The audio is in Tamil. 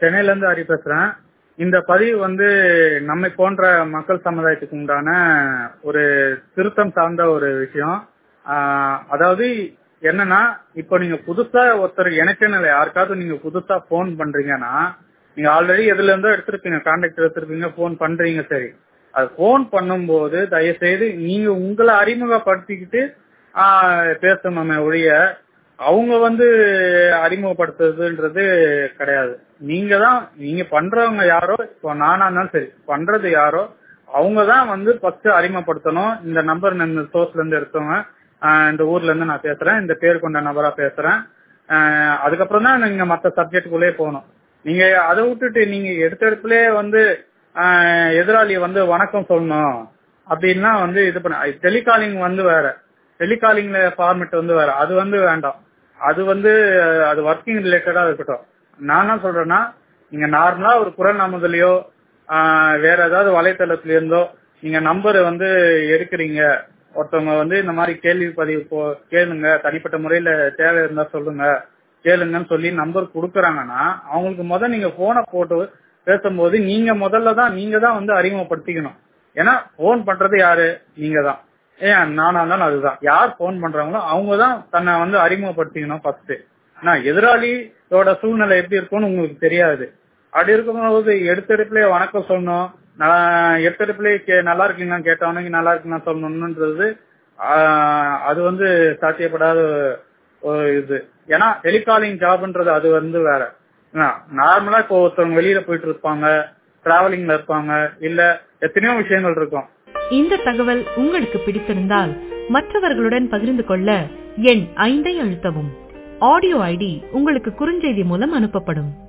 சென்னையில இருந்து ஹரி பேசுறேன் இந்த பதிவு வந்து நம்மை போன்ற மக்கள் சமுதாயத்துக்கு உண்டான ஒரு திருத்தம் சார்ந்த ஒரு விஷயம் ஆஹ் அதாவது என்னன்னா இப்போ நீங்க புதுசா ஒருத்தர் எனக்குன்னு இல்லை யாருக்காவது நீங்க புதுசா போன் பண்றீங்கன்னா நீங்க ஆல்ரெடி எதுல இருந்தோ எடுத்திருப்பீங்க கான்டாக்ட் எடுத்திருப்பீங்க போன் பண்றீங்க சரி அது போன் பண்ணும்போது தயவு செய்து நீங்க உங்களை அறிமுகப்படுத்திக்கிட்டு ஆஹ் பேசணுமே ஒழிய அவங்க வந்து அறிமுகப்படுத்துறதுன்றது கிடையாது நீங்க தான் நீங்க பண்றவங்க யாரோ இப்போ நானா இருந்தாலும் சரி பண்றது யாரோ அவங்க தான் வந்து ஃபர்ஸ்ட் அறிமுகப்படுத்தணும் இந்த நம்பர் இந்த சோர்ஸ்ல இருந்து எடுத்தவங்க ஆஹ் இந்த ஊர்ல இருந்து நான் பேசுறேன் இந்த பேர் கொண்ட நபரா பேசுறேன் ஆஹ் அதுக்கப்புறம் தான் நீங்க மத்த சப்ஜெக்டுக்குள்ளே போகணும் நீங்க அதை விட்டுட்டு நீங்க எடுத்த இடத்துல வந்து ஆஹ் எதிராளி வந்து வணக்கம் சொல்லணும் அப்படின்னா வந்து இது பண்ண டெலிகாலிங் வந்து வேற டெலிகாலிங்ல ஃபார்மெட் வந்து வேற அது வந்து வேண்டாம் அது வந்து அஹ், அது ஒர்க்கிங் ரிலேட்டடா இருக்கட்டும் நான் என்ன சொல்றேன்னா நீங்க நார்மலா ஒரு குரல் நாமதுலயோ ஆஹ், வேற ஏதாவது வலைத்தளத்துல இருந்தோ நீங்க நம்பர் வந்து எடுக்கிறீங்க ஒருத்தவங்க வந்து இந்த மாதிரி கேள்வி பதிவு போ- கேளுங்க தனிப்பட்ட முறையில தேவை இருந்தா சொல்லுங்க கேளுங்கன்னு சொல்லி நம்பர் கொடுக்குறாங்கன்னா அவங்களுக்கு முதல் நீங்க போனை போட்டு பேசும்போது நீங்க முதல்ல தான் நீங்க தான் வந்து அறிமுகப்படுத்திக்கணும் ஏன்னா போன் பண்றது யாரு நீங்க தான் ஏன் நானா இருந்தாலும் அதுதான் யார் போன் பண்றாங்களோ அவங்க தான் தன்னை வந்து அறிமுகப்படுத்திக்கணும் ஃபர்ஸ்ட் ஆனா எதிராளியோட சூழ்நிலை எப்படி இருக்கும்னு உங்களுக்கு தெரியாது அப்படி இருக்கும்போது எடுத்தெடுப்புலயே வணக்கம் சொல்லணும் நான் எடுத்தெடுப்புலயே கே- நல்லா இருக்கீங்களா கேட்டவனுக்கு நல்லா இருக்கீங்களா சொல்லணும்ன்றது ஆஹ், அது வந்து சாத்தியப்படாத ஒரு இது ஏன்னா டெலிகாலிங் ஜாப்ன்றது அது வந்து வேற நார்மலா இப்போ ஒருத்தவங்க வெளியில போயிட்டு இருப்பாங்க டிராவலிங்ல இருப்பாங்க இல்ல எத்தனையோ விஷயங்கள் இருக்கும் இந்த தகவல் உங்களுக்கு பிடித்திருந்தால் மற்றவர்களுடன் பகிர்ந்து கொள்ள எண் ஐந்தை அழுத்தவும் ஆடியோ ஐடி உங்களுக்கு குறுஞ்செய்தி மூலம் அனுப்பப்படும்